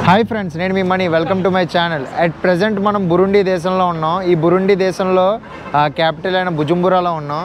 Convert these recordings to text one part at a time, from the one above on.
hi friends నేను మీ Mani welcome to my channel at present మనం బురుండి దేశంలో ఉన్నాం ఈ బురుండి దేశంలో క్యాపిటల్ అయిన బుజుంబురాలో ఉన్నాం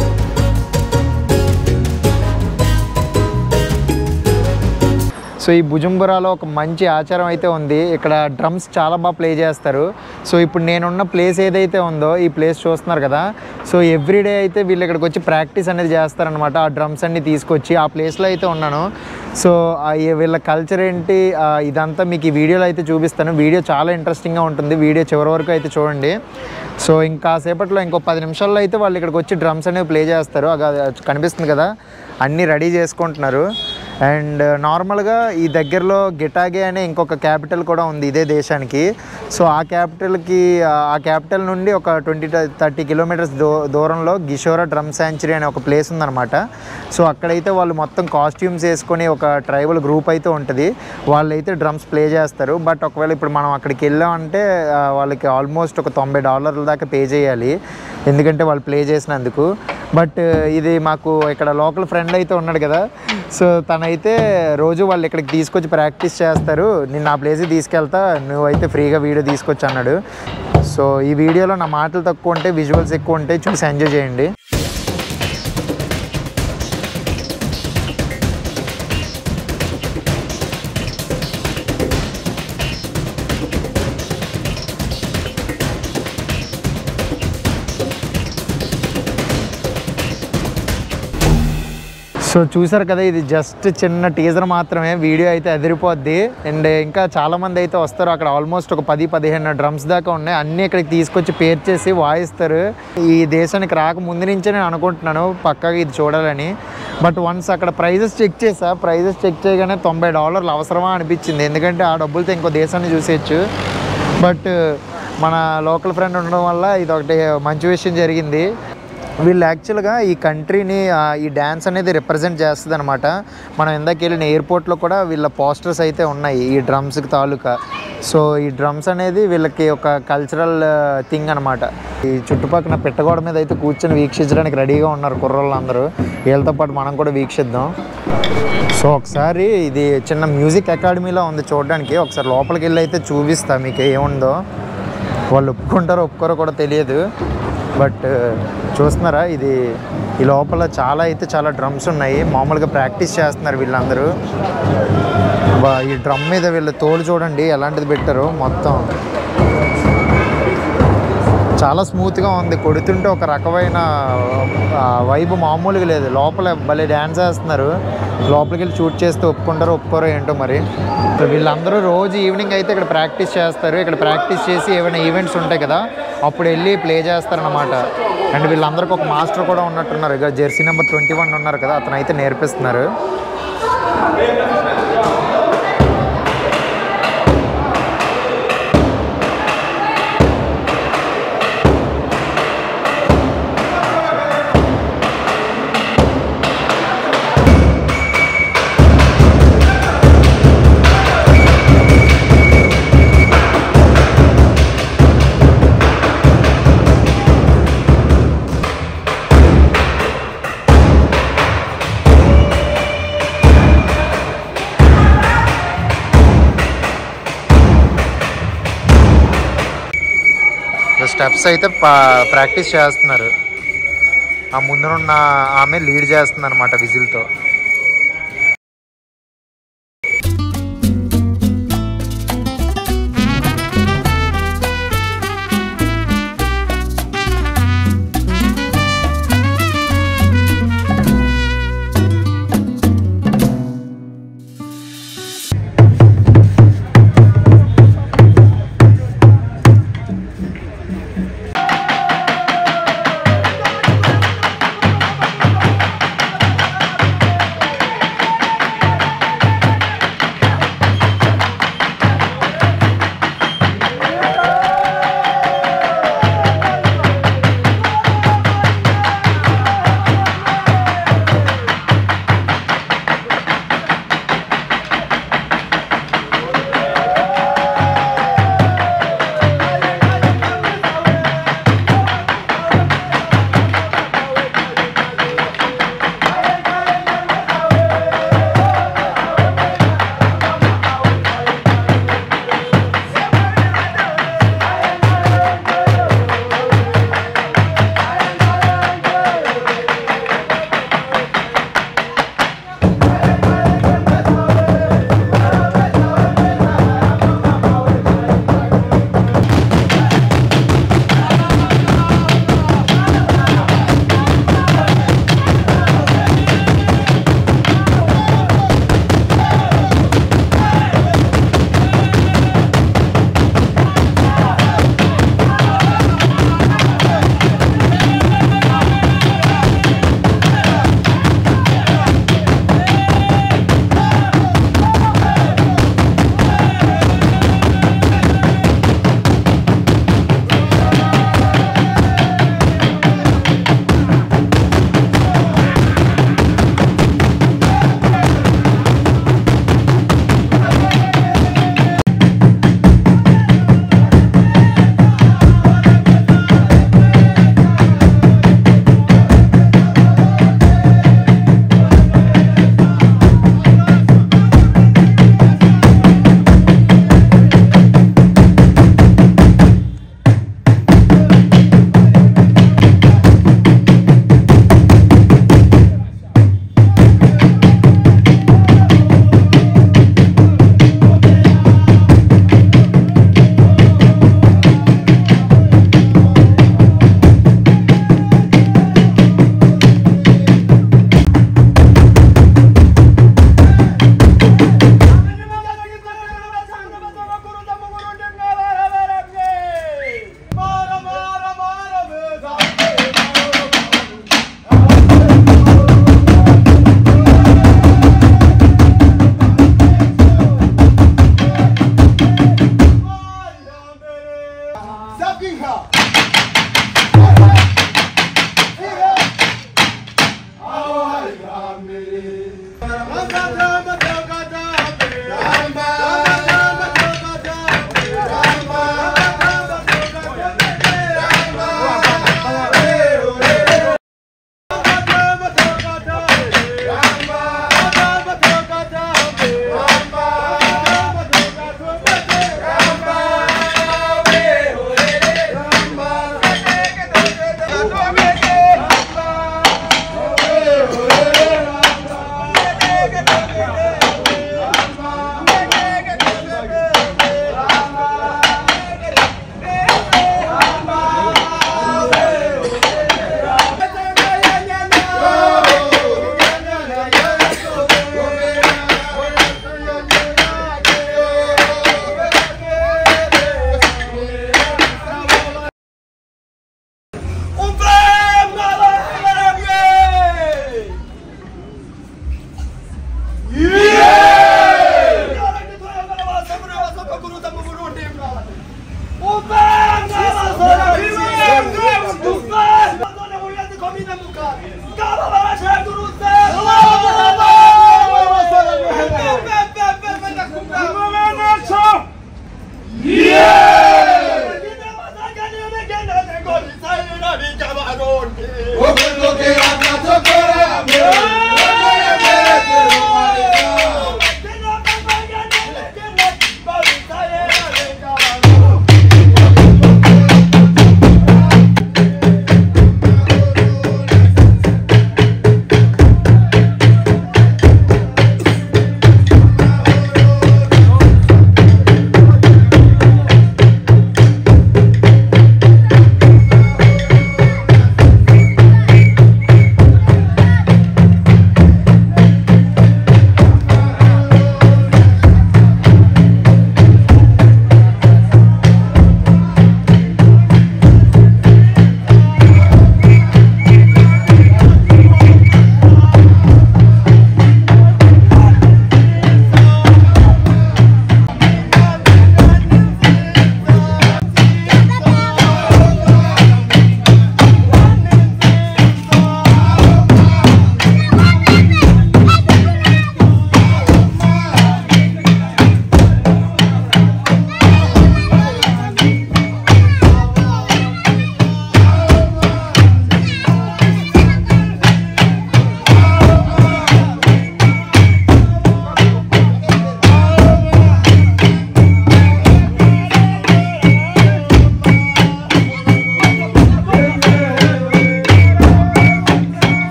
సో ఈ భుజంబురాలో ఒక మంచి ఆచారం అయితే ఉంది ఇక్కడ డ్రమ్స్ చాలా బాగా ప్లే చేస్తారు సో ఇప్పుడు నేనున్న ప్లేస్ ఏదైతే ఉందో ఈ ప్లేస్ చూస్తున్నారు కదా సో ఎవ్రీడే అయితే వీళ్ళు ఇక్కడికి వచ్చి ప్రాక్టీస్ అనేది చేస్తారనమాట ఆ డ్రమ్స్ అన్ని తీసుకొచ్చి ఆ ప్లేస్లో అయితే ఉన్నాను సో ఆ ఈ వీళ్ళ కల్చర్ ఏంటి ఆ ఇదంతా మీకు ఈ వీడియోలో అయితే చూపిస్తాను వీడియో చాలా ఇంట్రెస్టింగ్గా ఉంటుంది వీడియో చివరి వరకు అయితే చూడండి సో ఇంకా సేపట్లో ఇంకో పది నిమిషాల్లో అయితే వాళ్ళు ఇక్కడికి వచ్చి డ్రమ్స్ అనేవి ప్లే చేస్తారు అది కనిపిస్తుంది కదా అన్నీ రెడీ చేసుకుంటున్నారు అండ్ నార్మల్గా ఈ దగ్గరలో గిటాగే అనే ఇంకొక క్యాపిటల్ కూడా ఉంది ఇదే దేశానికి సో ఆ క్యాపిటల్కి ఆ క్యాపిటల్ నుండి ఒక ట్వంటీ థర్టీ కిలోమీటర్స్ దూ దూరంలో గిషోరా డ్రమ్ శాంచురీ అనే ఒక ప్లేస్ ఉందన్నమాట సో అక్కడైతే వాళ్ళు మొత్తం కాస్ట్యూమ్స్ వేసుకొని ఒక ట్రైబల్ గ్రూప్ అయితే ఉంటుంది వాళ్ళైతే డ్రమ్స్ ప్లే చేస్తారు బట్ ఒకవేళ ఇప్పుడు మనం అక్కడికి వెళ్ళామంటే ఆ, వాళ్ళకి ఆల్మోస్ట్ ఒక తొంభై డాలర్ల దాకా పే చేయాలి ఎందుకంటే వాళ్ళు ప్లే చేసినందుకు బట్ ఇది మాకు ఇక్కడ లోకల్ ఫ్రెండ్ అయితే ఉన్నాడు కదా సో తనైతే రోజు వాళ్ళు ఇక్కడికి తీసుకొచ్చి ప్రాక్టీస్ చేస్తారు నేను ఆ ప్లేస్కి తీసుకెళ్తా నువ్వైతే ఫ్రీగా వీడియో తీసుకొచ్చి అన్నాడు సో ఈ వీడియోలో నా మాటలు తక్కువ ఉంటే విజువల్స్ ఎక్కువ ఉంటే చూసి ఎంజాయ్ చేయండి సో చూసారు కదా ఇది జస్ట్ చిన్న టీజర్ మాత్రమే వీడియో అయితే అదిరిపోద్ది అండ్ ఇంకా చాలా మంది అయితే వస్తారు అక్కడ ఆల్మోస్ట్ ఒక పది పదిహేను డ్రమ్స్ దాకా ఉన్నాయి అన్నీ ఇక్కడికి తీసుకొచ్చి పేర్ చేసి వాయిస్తారు ఈ దేశానికి రాక ముందు నుంచే నేను అనుకుంటున్నాను పక్కాగా ఇది చూడాలని బట్ వన్స్ అక్కడ ప్రైజెస్ చెక్ చేసా ప్రైజెస్ చెక్ చేయగానే తొంభై డాలర్లు అవసరమా అనిపించింది ఎందుకంటే ఆ డబ్బులతో ఇంకో దేశాన్ని చూసేయచ్చు బట్ మన లోకల్ ఫ్రెండ్ ఉండడం వల్ల ఇది ఒకటి మంచి విషయం జరిగింది వీళ్ళు యాక్చువల్గా ఈ కంట్రీని ఆ, ఈ డ్యాన్స్ అనేది రిప్రజెంట్ చేస్తుంది అనమాట మనం ఇందాక వెళ్ళిన ఎయిర్పోర్ట్లో కూడా వీళ్ళ పోస్టర్స్ అయితే ఉన్నాయి ఈ డ్రమ్స్కి తాలూకా సో ఈ డ్రమ్స్ అనేది వీళ్ళకి ఒక కల్చరల్ థింగ్ అనమాట ఈ చుట్టుపక్కల పెట్టగోడ మీద అయితే కూర్చొని వీక్షించడానికి రెడీగా ఉన్నారు కుర్రోళ్ళందరూ వీళ్ళతో పాటు మనం కూడా వీక్షిద్దాం సో ఒకసారి ఇది చిన్న మ్యూజిక్ అకాడమీలో ఉంది చూడడానికి ఒకసారి లోపలికి వెళ్ళి అయితే చూపిస్తా మీకు ఏముందో వాళ్ళు ఒప్పుకుంటారో ఒప్పుకోరో కూడా తెలియదు బట్ చూస్తున్నారా ఇది ఈ లోపల చాలా అయితే చాలా డ్రమ్స్ ఉన్నాయి మామూలుగా ప్రాక్టీస్ చేస్తున్నారు వీళ్ళందరూ బా ఈ డ్రమ్ మీద వీళ్ళ తోలు చూడండి ఎలాంటిది పెట్టారు మొత్తం చాలా స్మూత్గా ఉంది కొడుతుంటే ఒక రకమైన వైబ్ మామూలుగా లేదు లోపల భలే డ్యాన్స్ వేస్తున్నారు లోపలికి వెళ్ళి షూట్ చేస్తే ఒప్పుకుంటారో ఒప్పుకోరో ఏంటో మరి సో వీళ్ళందరూ రోజు ఈవినింగ్ అయితే ఇక్కడ ప్రాక్టీస్ చేస్తారు ఇక్కడ ప్రాక్టీస్ చేసి ఏమైనా ఈవెంట్స్ ఉంటాయి కదా అప్పుడు వెళ్ళి ప్లే చేస్తారనమాట అండ్ వీళ్ళందరికీ ఒక మాస్టర్ కూడా ఉన్నట్టున్నారు ఇక జెర్సీ నెంబర్ ట్వంటీ వన్ ఉన్నారు కదా అతను అయితే నేర్పిస్తున్నారు స్టెప్స్ అయితే ప్రాక్టీస్ చేస్తున్నారు ఆ ముందునున్న ఆమె లీడ్ చేస్తుంది అనమాట విజిల్తో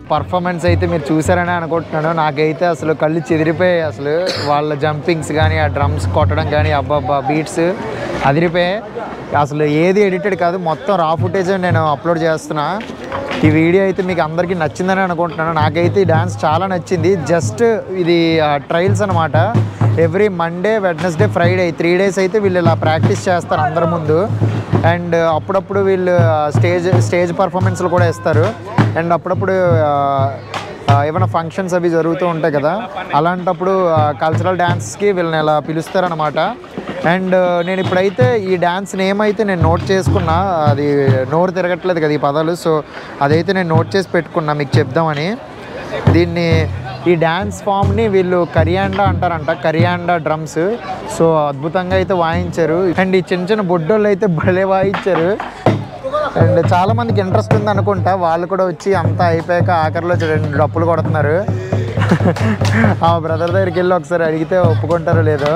పర్ఫార్మెన్స్ అయితే మీరు చూసారని అనుకుంటున్నాను నాకైతే అసలు కళ్ళు చెదిరిపోయాయి అసలు వాళ్ళ జంపింగ్స్ కానీ ఆ డ్రమ్స్ కొట్టడం కానీ అబ్బాబ్బా బీట్స్ అదిరిపోయాయి అసలు ఏది ఎడిటెడ్ కాదు మొత్తం రా ఫుటేజ్ నేను అప్లోడ్ చేస్తున్నా ఈ వీడియో అయితే మీకు అందరికీ నచ్చిందని అనుకుంటున్నాను నాకైతే ఈ డ్యాన్స్ చాలా నచ్చింది జస్ట్ ఇది ట్రయల్స్ అనమాట every Monday Wednesday Friday three days అయితే వీళ్ళు ఇలా ప్రాక్టీస్ చేస్తారు అందరి ముందు అండ్ అప్పుడప్పుడు వీళ్ళు స్టేజ్ స్టేజ్ పర్ఫార్మెన్స్లు కూడా ఇస్తారు అండ్ అప్పుడప్పుడు ఆ, ఆ, ఏమైనా ఫంక్షన్స్ అవి జరుగుతూ ఉంటాయి కదా అలాంటప్పుడు కల్చరల్ డ్యాన్స్కి వీళ్ళని ఇలా పిలుస్తారనమాట అండ్ నేను ఇప్పుడైతే ఈ డ్యాన్స్ నేమ్ అయితే నేను నోట్ చేసుకున్నా అది నోరు తిరగట్లేదు కదా ఈ పదాలు సో అదైతే నేను నోట్ చేసి పెట్టుకున్నా మీకు చెప్దామని దీన్ని ఈ డ్యాన్స్ ఫామ్ని వీళ్ళు కరియాండా అంటారంట కరియాండా డ్రమ్స్ సో అద్భుతంగా అయితే వాయించారు అండ్ ఈ చిన్న చిన్న బొడ్డోళ్ళు అయితే భలే వాయించారు అండ్ చాలా మందికి ఇంట్రెస్ట్ ఉంది అనుకుంటా వాళ్ళు కూడా వచ్చి అంతా అయిపోయాక ఆఖరిలో రెండు డప్పులు కొడుతున్నారు ఆ బ్రదర్ దగ్గరికి వెళ్ళి ఒకసారి అడిగితే ఒప్పుకుంటారో లేదో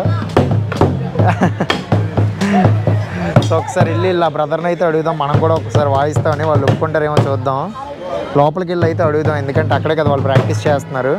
సో ఒకసారి వెళ్ళి ఇలా బ్రదర్ని అయితే అడుగుదాం మనం కూడా ఒకసారి వాయిస్తామని వాళ్ళు ఒప్పుకుంటారేమో చూద్దాం లోపలికి వెళ్ళి అయితే అడుగుదాం ఎందుకంటే అక్కడే కదా వాళ్ళు ప్రాక్టీస్ చేస్తున్నారు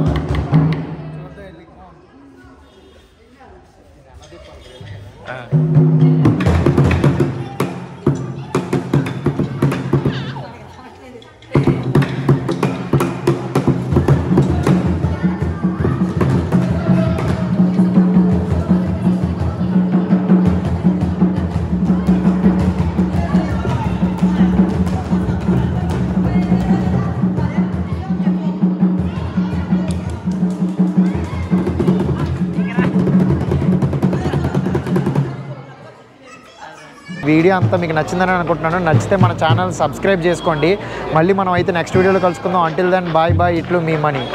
వీడియో అంతా మీకు నచ్చిందని అనుకుంటున్నాను నచ్చితే మన ఛానల్ సబ్స్క్రైబ్ చేసుకోండి మళ్ళీ మనం అయితే నెక్స్ట్ వీడియోలో కలుసుకుందాం అంటిల్ దెన్ బాయ్ బాయ్ ఇట్లు మీ మనీ